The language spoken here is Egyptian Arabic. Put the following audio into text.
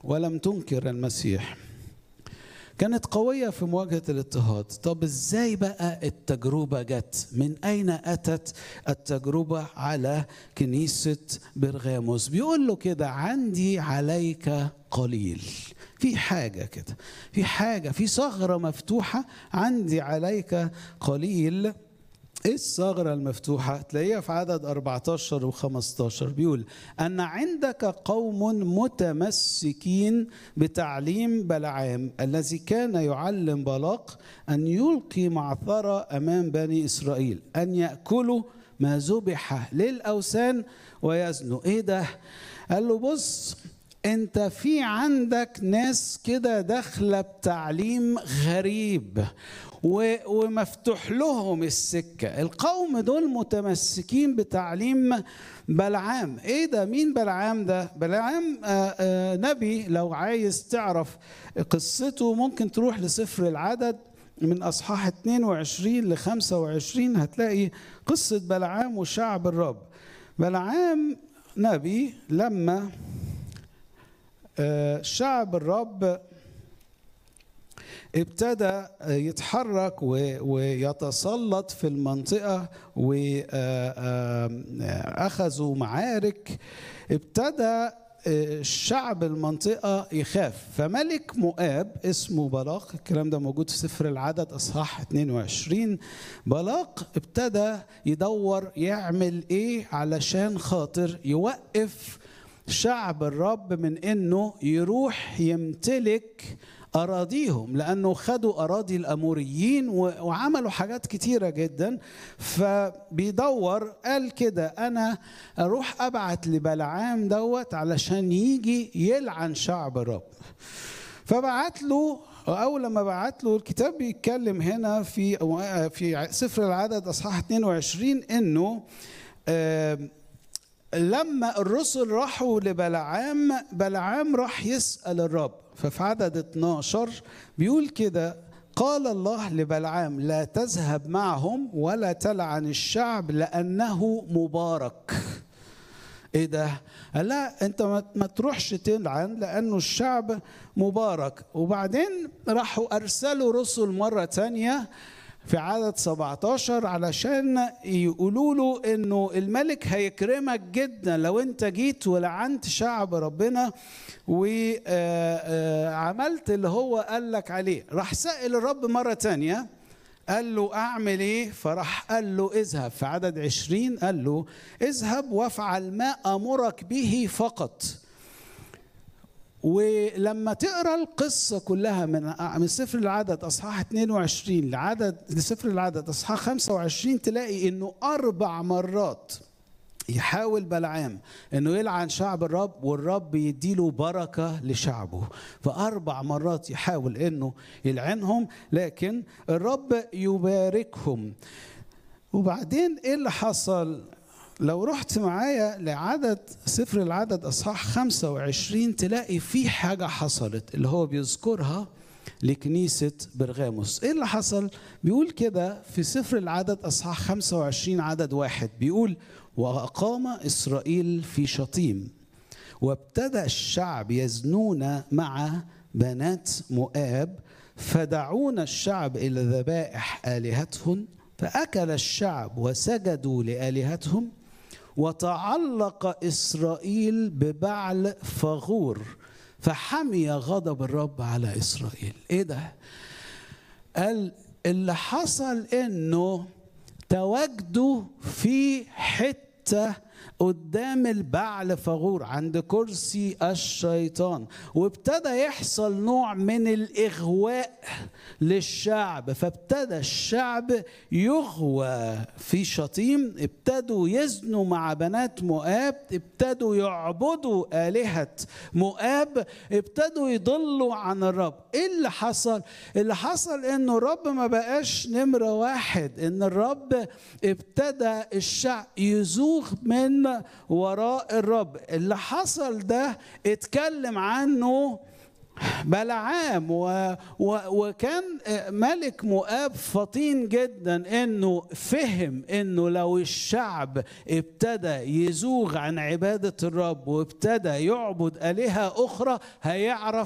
ولم تنكر المسيح كانت قوية في مواجهة الاضطهاد طب ازاي بقى التجربة جت من أين أتت التجربة على كنيسة برغاموس بيقول له كده عندي عليك قليل في حاجة كده في حاجة في ثغرة مفتوحة عندي عليك قليل ايه الثغرة المفتوحة؟ تلاقيها في عدد 14 و15 بيقول أن عندك قوم متمسكين بتعليم بلعام الذي كان يعلم بلاق أن يلقي معثرة أمام بني إسرائيل أن يأكلوا ما ذبح للأوثان ويزنوا إيه ده؟ قال له بص انت في عندك ناس كده داخله بتعليم غريب ومفتوح لهم السكه القوم دول متمسكين بتعليم بلعام ايه ده مين بلعام ده بلعام آآ آآ نبي لو عايز تعرف قصته ممكن تروح لسفر العدد من اصحاح 22 ل 25 هتلاقي قصه بلعام وشعب الرب بلعام نبي لما شعب الرب ابتدى يتحرك ويتسلط في المنطقة وأخذوا معارك ابتدى شعب المنطقة يخاف فملك مؤاب اسمه بلاق الكلام ده موجود في سفر العدد أصحاح 22 بلاق ابتدى يدور يعمل ايه علشان خاطر يوقف شعب الرب من انه يروح يمتلك اراضيهم لانه خدوا اراضي الاموريين وعملوا حاجات كتيره جدا فبيدور قال كده انا اروح ابعت لبلعام دوت علشان يجي يلعن شعب الرب فبعت له اول لما بعت له الكتاب بيتكلم هنا في في سفر العدد اصحاح 22 انه آه لما الرسل راحوا لبلعام بلعام راح يسأل الرب ففي عدد 12 بيقول كده قال الله لبلعام لا تذهب معهم ولا تلعن الشعب لأنه مبارك ايه ده قال لا انت ما تروحش تلعن لانه الشعب مبارك وبعدين راحوا ارسلوا رسل مره تانية في عدد 17 علشان يقولوا له انه الملك هيكرمك جدا لو انت جيت ولعنت شعب ربنا وعملت اللي هو قال لك عليه راح سأل الرب مرة تانية قال له اعمل ايه فراح قال له اذهب في عدد عشرين قال له اذهب وافعل ما امرك به فقط ولما تقرا القصه كلها من من سفر العدد اصحاح 22 لعدد لسفر العدد اصحاح 25 تلاقي انه اربع مرات يحاول بلعام انه يلعن شعب الرب والرب يديله بركه لشعبه فاربع مرات يحاول انه يلعنهم لكن الرب يباركهم وبعدين ايه اللي حصل لو رحت معايا لعدد سفر العدد اصحاح 25 تلاقي في حاجه حصلت اللي هو بيذكرها لكنيسة برغاموس ايه اللي حصل بيقول كده في سفر العدد اصحاح 25 عدد واحد بيقول واقام اسرائيل في شطيم وابتدى الشعب يزنون مع بنات مؤاب فدعونا الشعب الى ذبائح الهتهم فاكل الشعب وسجدوا لالهتهم وتعلق اسرائيل ببعل فغور فحمي غضب الرب على اسرائيل ايه ده قال اللي حصل انه تواجدوا في حته قدام البعل فغور عند كرسي الشيطان وابتدى يحصل نوع من الاغواء للشعب فابتدى الشعب يغوى في شطيم ابتدوا يزنوا مع بنات مؤاب ابتدوا يعبدوا آلهة مؤاب ابتدوا يضلوا عن الرب ايه اللي حصل اللي حصل انه الرب ما بقاش نمرة واحد ان الرب ابتدى الشعب يزوغ من وراء الرب اللي حصل ده اتكلم عنه بلعام و و وكان ملك مؤاب فطين جدا انه فهم انه لو الشعب ابتدى يزوغ عن عباده الرب وابتدى يعبد الهه اخرى هيعرف